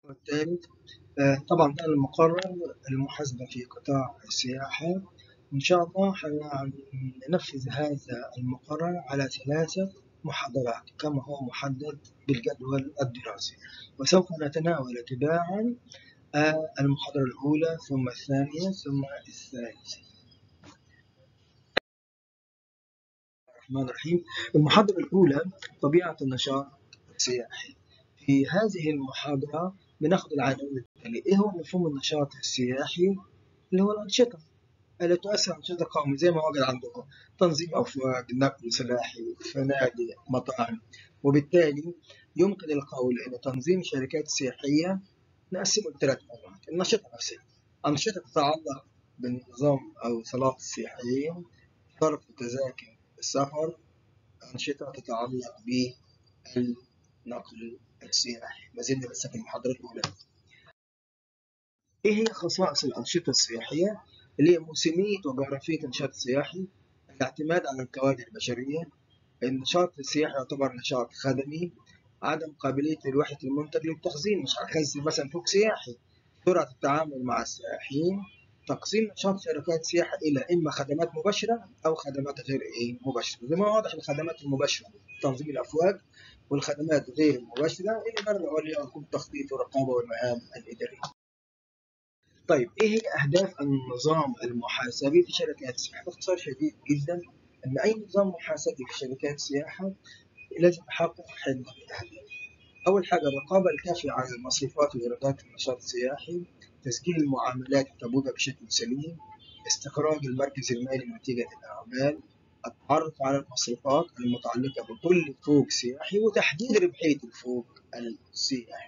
والثالث آه، طبعا ده المقرر المحاسبة في قطاع السياحة إن شاء الله حننفذ هذا المقرر على ثلاثة محاضرات كما هو محدد بالجدول الدراسي وسوف نتناول تباعا آه، المحاضرة الأولى ثم الثانية ثم الثالثة الرحمن الرحيم المحاضرة الأولى طبيعة النشاط السياحي في هذه المحاضرة بناخد العناوين التالية إيه هو مفهوم النشاط السياحي اللي هو الأنشطة اللي تؤثر على أنشطة قومية زي ما وجد عندكم تنظيم أفواج نقل سلاحي فنادق مطاعم وبالتالي يمكن القول أن تنظيم الشركات السياحية نقسمه لثلاث مجموعات النشاط نفسها أنشطة تتعلق بالنظام أو صلاة السياحيين صرف تذاكر السفر أنشطة تتعلق بالنقل السياحي ما زلنا لسه في المحاضرة الأولى إيه هي خصائص الأنشطة السياحية اللي هي موسمية وجغرافية النشاط السياحي الاعتماد على الكوادر البشرية النشاط السياحي يعتبر نشاط خدمي عدم قابلية لوحدة المنتج للتخزين مش هخزن مثلا فوق سياحي سرعة التعامل مع السائحين تقسيم نشاط شركات السياحة إلى إما خدمات مباشرة أو خدمات غير إيه مباشرة زي ما واضح الخدمات المباشرة تنظيم الأفواج والخدمات غير المباشرة اللي نرجع عليها يكون التخطيط والرقابة والمهام الإدارية. طيب إيه هي أهداف النظام المحاسبي في شركات السياحة؟ باختصار شديد جدا أن أي نظام محاسبي في شركات السياحة لازم يحقق عدة أهداف. أول حاجة الرقابة الكافية على المصروفات وإيرادات النشاط السياحي، تسجيل المعاملات التبويبة بشكل سليم، استخراج المركز المالي نتيجة الأعمال، التعرف على المصروفات المتعلقة بكل فوق سياحي وتحديد ربحية الفوق السياحي.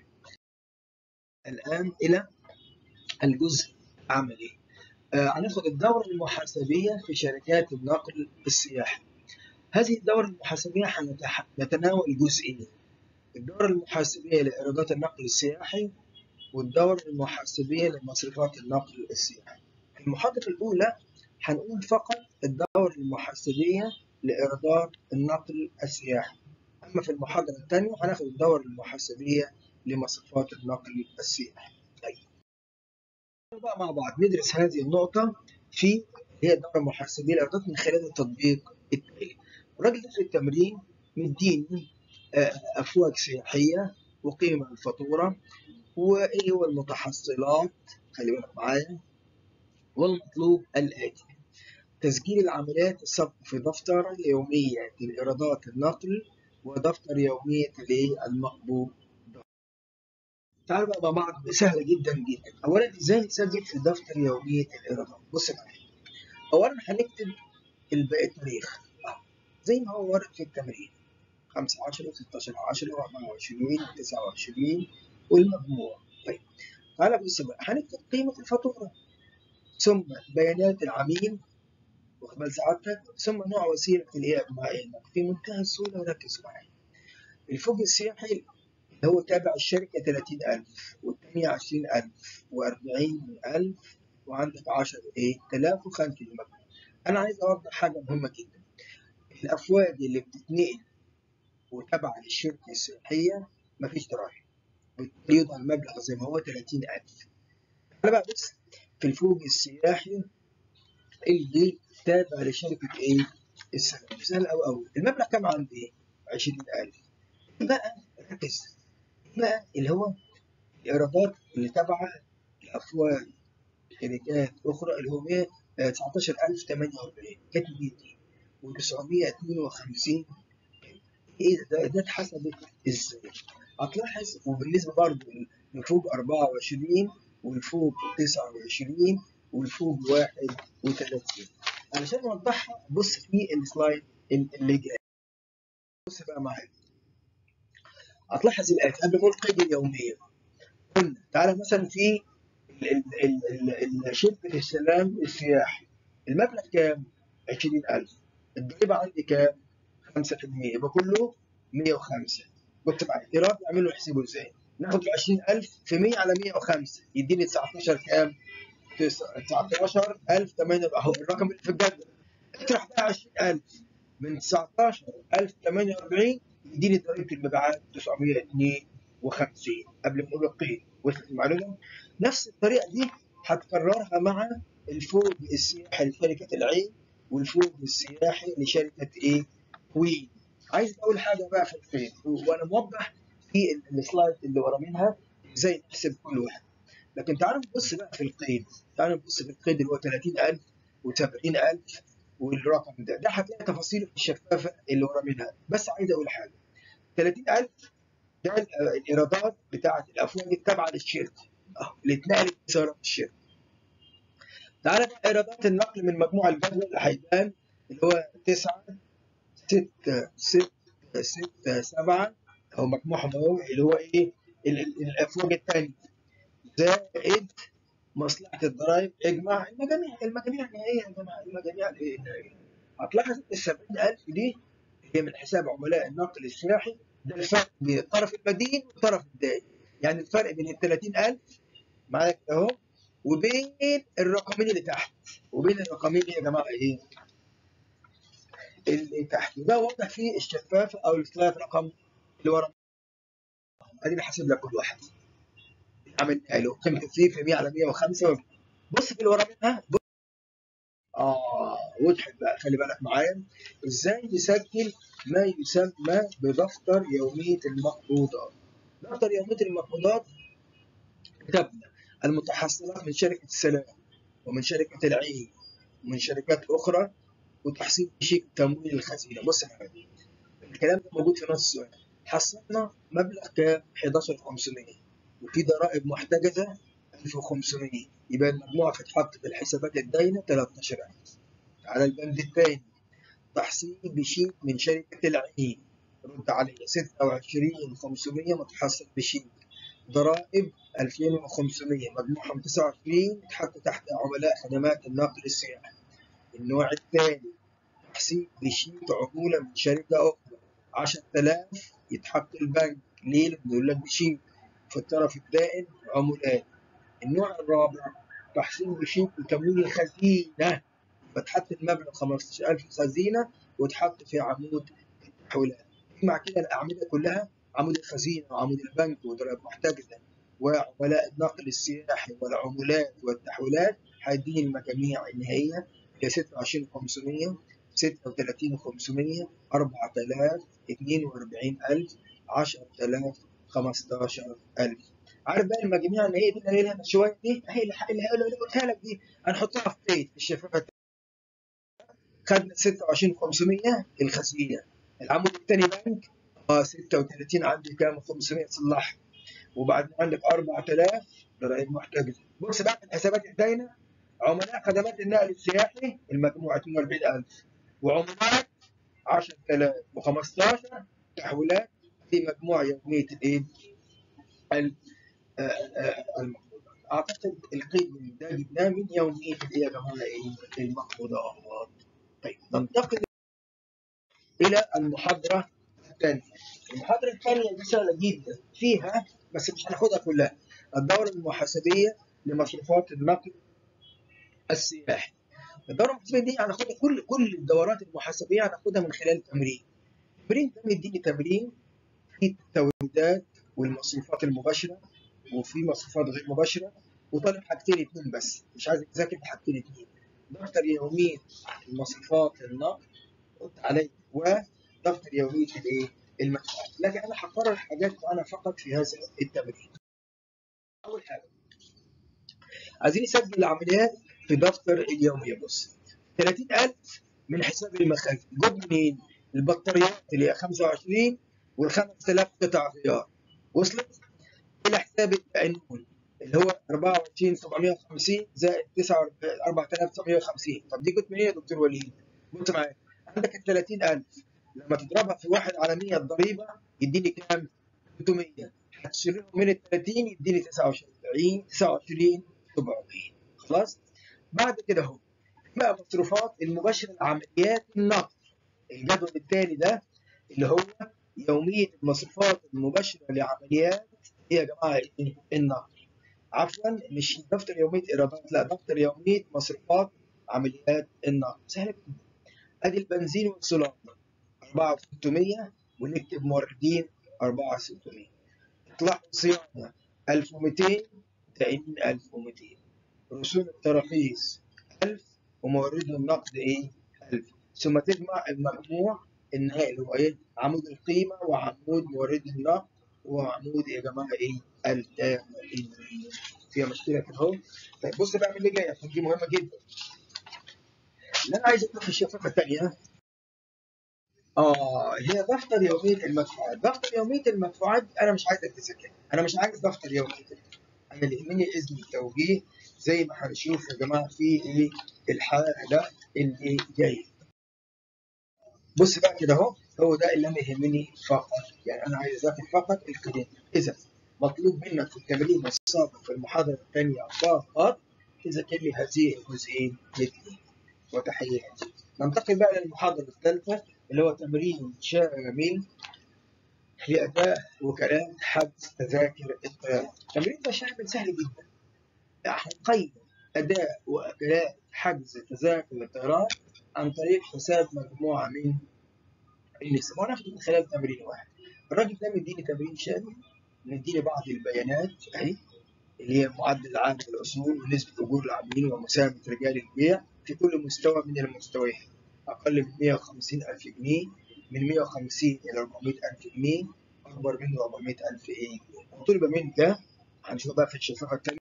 الآن إلى الجزء العملي. آه هناخد الدورة المحاسبية في شركات النقل السياحي. هذه الدورة المحاسبية هنتناول جزئين. الدورة المحاسبية لإيرادات النقل السياحي والدورة المحاسبية لمصروفات النقل السياحي. في المحاضرة الأولى هنقول فقط الدورة المحاسبية لإيرادات النقل السياحي أما في المحاضرة الثانية هناخد الدورة المحاسبية لمصروفات النقل السياحي طيب بقى مع بعض ندرس هذه النقطة في هي الدورة المحاسبية لإيرادات من خلال التطبيق التالي الراجل ده في التمرين مديني أفواج سياحية وقيمة الفاتورة وإيه هو المتحصلات خلي بالك معايا والمطلوب الآتي تسجيل العمليات السبق في دفتر يومية لإيرادات النقل ودفتر يومية المقبوض تعالوا بقى مع بعض سهلة جدا جدا أولا إزاي نسجل في دفتر يومية الإيرادات بص معايا أولا هنكتب التاريخ زي ما هو ورد في التمرين 5 10 16 10 24 29 والمجموع طيب تعالى بص بقى هنكتب قيمة الفاتورة ثم بيانات العميل واخد بال سعادتك ثم نوع وسيلة الإعلان في منتهى السهولة وركز معايا الفوق السياحي اللي هو تابع الشركة 30000 والثانية 20000 و40000 وعندك 10000 وخانة المبلغ أنا عايز أوضح حاجة مهمة جدا الأفواج اللي بتتنقل وتابعة للشركة السياحية مفيش ضرايب وبالتالي يوضع المبلغ زي ما هو 30000 أنا بقى بص في الفوق السياحي اللي تابع لشركة إيه؟ السلام سهل أوي أوي المبلغ كام عندي؟ 20000 بقى ركز بقى اللي هو الإيرادات اللي تابعة لأفواج شركات أخرى اللي هو 19048 كانت دي و952 إيه ده ده اتحسبت إزاي؟ هتلاحظ وبالنسبة برضه لفوق 24 والفوق 29 والفوق 31 علشان نوضحها بص في السلايد اللي جاي بص بقى معايا هتلاحظ الآتي قبل ما القيد اليومية قلنا تعالى مثلا في شركة السلام السياحي المبلغ كام؟ 20000 الضريبة عندي كام؟ 5% يبقى كله 105 بص معايا إيراد يعملوا يحسبوا إزاي؟ ناخد ال 20000 في 100 على 105 يديني 19 كام؟ 19000 اهو الرقم اللي في الجدول اطرح بقى 20000 من 19048 يديني ضريبه المبيعات 952 قبل ما نقول القيد وصلت المعلومه نفس الطريقه دي هتكررها مع الفوج السياحي لشركه العين والفوج السياحي لشركه ايه؟ كوين عايز اقول حاجه بقى في القيد وانا موضح في السلايد اللي ورا منها ازاي نحسب كل واحد لكن تعالوا نبص بقى في القيد تعالوا نبص في القيد اللي هو 30000 و70000 والرقم ده ده هتلاقي تفاصيله الشفافه اللي ورا منها بس عايز اقول حاجه 30000 ده الايرادات بتاعه الافواج التابعه للشركه اللي اتنقلت بسعر الشركه تعالى بقى ايرادات النقل من مجموع الجدول اللي هيبان اللي هو 9 6 6 6 7 هو مجموعهم اهو اللي هو ايه الافواج الثانيه زائد مصلحه الضرائب اجمع المجاميع المجاميع النهائيه يا جماعه المجاميع النهائيه هتلاحظ ال 70000 دي هي من حساب عملاء النقل السياحي ده الفرق بين الطرف المدين والطرف الدائن يعني الفرق بين ال 30000 معاك اهو وبين الرقمين اللي تحت وبين الرقمين يا جماعه ايه؟ اللي تحت وده واضح فيه الشفاف او السلايد رقم اللي ورا اديني حاسب لك كل واحد عامل له قيمه فيه في 100 على 105 بص في اللي ورا منها بص. اه وضحت بقى خلي بالك معايا ازاي نسجل ما يسمى بدفتر يوميه المقبوضات دفتر يوميه المقبوضات كتبنا المتحصلات من شركه السلام ومن شركه العين ومن شركات اخرى وتحصيل شيك تمويل الخزينه بص يا حبيبي الكلام ده موجود في نص السؤال حصلنا مبلغ كام 11500 وفي ضرائب محتجزه 1500 يبقى المجموع هتتحط في الحسابات الداينه 13000 على البند الثاني تحصيل بشيك من شركه العين رد علي 26500 متحصل بشيك ضرائب 2500 مجموعهم 29 تحط تحت عملاء خدمات النقل السياحي النوع الثاني تحصيل بشيك عمولة من شركة أخرى 10000 يتحط البنك ليه؟ لأنه يقول لك بشيك في الطرف الدائن عمولات النوع الرابع تحصيل بشيك وتمويل الخزينة فتحط المبلغ 15000 خزينة وتحط في عمود التحويلات مع كده الأعمدة كلها عمود الخزينة وعمود البنك وضرائب محتجزة وعملاء النقل السياحي والعمولات والتحويلات هيديني المجاميع النهائية هي 26500 36500 4000 42000 10000 15000 عارف بقى المجاميع النهائية دي اللي هي شوية دي هي اللي قلتها لك دي هنحطها في بيت في الشفافة خدنا 26500 الخزينة العمود الثاني بنك اه 36 عندي كام 500 صلح وبعدين عندك 4000 ضرائب محتجزه بص بقى الحسابات الداينه عملاء خدمات النقل السياحي المجموع 42000 وعمولات 10000 و15 تحويلات في مجموع يوميه الايه؟ اعتقد القيد ده جبناه من يوميه الايه يا جماعه ايه؟ المقبوضات. طيب ننتقل الى المحاضره الثانيه. المحاضره الثانيه دي سهله جدا فيها بس مش هناخدها كلها الدوره المحاسبيه لمصروفات النقل السياحي. الدوره المحاسبيه دي هناخدها كل كل الدورات المحاسبيه هناخدها من خلال تمرين. التمرين ده بيديني تمرين في التوريدات والمصروفات المباشره وفي مصروفات غير مباشره وطالب حاجتين اتنين بس مش عايز تذاكر حاجتين اتنين. دفتر يوميه المصروفات النقل رد علي ودفتر يوميه الايه؟ المدفوعات لكن انا هقرر حاجات انا فقط في هذا التمرين اول حاجه عايزين نسجل العمليات في دفتر اليوميه بص 30000 من حساب المخازن جب منين البطاريات اللي هي 25 وال 5000 قطع غيار وصلت الى حساب العنون اللي هو 24750 زائد 4950 طب دي جت منين يا دكتور وليد؟ بص معايا عندك ال 30000 لما تضربها في 1 على 100 الضريبه يديني كام؟ 300 هتشيلهم من ال 30 يديني 29 29 700 خلاص؟ بعد كده اهو بقى مصروفات المباشره لعمليات النقل الجدول الثاني ده اللي هو يوميه المصروفات المباشره لعمليات ايه يا جماعه النقل عفوا مش دفتر يوميه ايرادات لا دفتر يوميه مصروفات عمليات النقل سهله جدا ادي البنزين والسولار 4600 ونكتب موردين 4600 اطلاع صيانه 1200 دائمين 1200 رسوم التراخيص 1000 ومورد النقد ايه 1000 ثم تجمع المجموع النهائي اللي هو ايه عمود القيمه وعمود مورد النقد وعمود يا جماعه ايه التمرين فيها مشكله كده اهو طيب بص بقى من اللي جاي عشان دي مهمه جدا اللي انا عايز اقول الشفافه الثانيه اه هي دفتر يوميه المدفوعات دفتر يوميه المدفوعات انا مش عايزك تذاكرها انا مش عايز دفتر يومي كده انا اللي يهمني اذن التوجيه زي ما هنشوف يا جماعه في ايه الحاله اللي جايه بص بقى كده اهو هو ده اللي انا يهمني فقط يعني انا عايز اذاكر فقط الكلام اذا مطلوب منك في التمرين السابق في المحاضره الثانيه فقط تذاكر لي هذه الجزئين الاثنين وتحياتي ننتقل بقى للمحاضره الثالثه اللي هو تمرين شامل لأداء وكلام حجز تذاكر الطيران. التمرين ده شامل سهل جدا. هنقيم أداء وأكلات حجز تذاكر الطيران عن طريق حساب مجموعة من النسب وناخد من خلال تمرين واحد. الراجل ده مديني تمرين شامل مديني بعض البيانات أهي اللي هي معدل عام الأصول ونسبة أجور العاملين ومساهمة رجال البيع في كل مستوى من المستويات. أقل من 150 ألف جنيه من 150 إلى 400 ألف جنيه أكبر من 400 ألف إيه طلب منك هنشوف بقى في الشفافة الثانية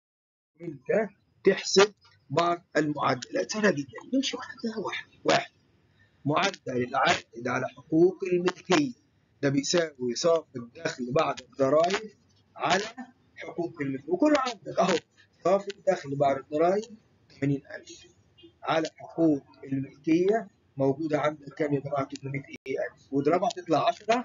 منك تحسب بعض المعدلات سهلة جدا نمشي واحدة واحد واحد معدل العائد على حقوق الملكية ده بيساوي صافي الدخل بعد الضرائب على حقوق الملكية وكله عندك أهو صافي الدخل بعد الضرائب 80000 على حقوق الملكية موجودة عندك كام يا جماعة 800 ألف واضربها تطلع 10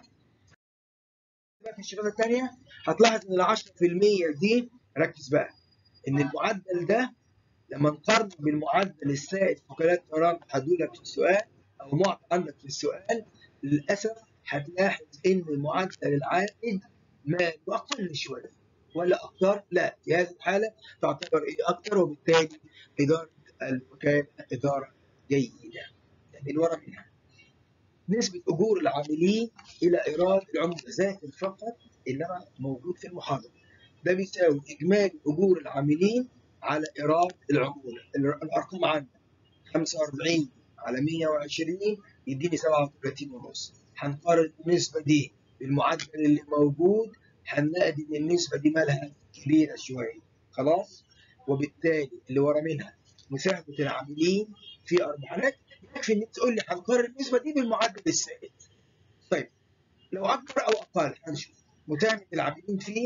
في الشغلة الثانية هتلاحظ إن ال 10% دي ركز بقى إن المعدل ده لما نقارن بالمعدل السائد في وكالات الطيران هدولك في السؤال أو معطى عندك في السؤال للأسف هتلاحظ إن معدل العائد ماله أقل شوية ولا أكتر؟ لا في هذه الحالة تعتبر إيه أكتر وبالتالي إدارة الوكالة إدارة جيدة يعني الورا منها نسبة أجور العاملين إلى إيراد العملة ذاكر فقط إنما موجود في المحاضرة ده بيساوي إجمالي أجور العاملين على إيراد العمولة الأرقام عندك 45 على 120 يديني 37 ونص هنقارن النسبة دي بالمعدل اللي موجود هنلاقي إن النسبة دي مالها كبيرة شوية خلاص وبالتالي اللي ورا منها مساهمة العاملين في أربعة يكفي إنك تقول لي هنقارن النسبة دي بالمعدل السائد. طيب لو أكثر أو أقل هنشوف مساهمة العاملين في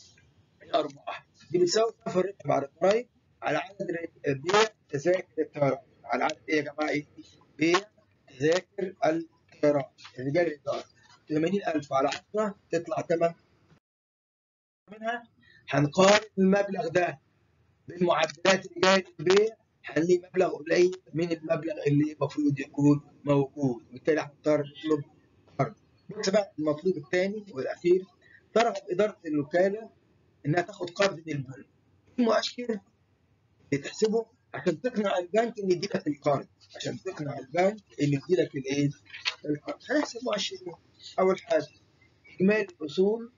أربعة دي بتساوي صفر راتب على الضرايب على عدد بيع تذاكر الطيران على عدد إيه يا جماعة إيه؟ بيع تذاكر الطيران رجال الإدارة 80000 على 10 تطلع 8 منها هنقارن المبلغ ده بالمعدلات رجال البيع هنلاقي مبلغ قليل من المبلغ اللي المفروض يكون موجود وبالتالي هنضطر نطلب قرض. بص بقى المطلوب الثاني والاخير ترغب اداره الوكاله انها تاخد قرض من البنك. المؤشر تحسبه عشان تقنع البنك ان يديلك القرض عشان تقنع البنك ان يديلك الايه؟ القرض. هنحسب مؤشرين. اول حاجه اجمالي الاصول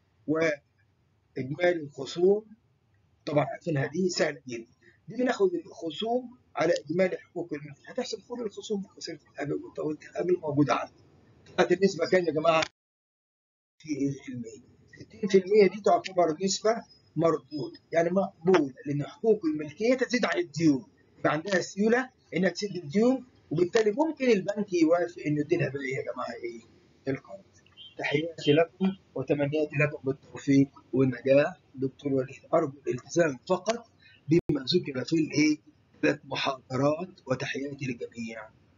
واجمالي الخصوم طبعا عارفينها دي سهله جدا. دي بناخد الخصوم على اجمالي حقوق الملك هتحسب كل الخصوم بخساره القبل والقبل موجوده عندك كانت النسبه كام يا جماعه؟ في المية 60% دي تعتبر نسبه مردود يعني مقبول لان حقوق الملكيه تزيد عن الديون يبقى عندها سيوله انها تسد الديون وبالتالي ممكن البنك يوافق انه يديلها بايه يا جماعه ايه؟ القرض تحياتي لكم وتمنياتي لكم بالتوفيق والنجاح دكتور وليد ارجو الالتزام فقط بما ذكر في الايه ثلاث محاضرات وتحياتي للجميع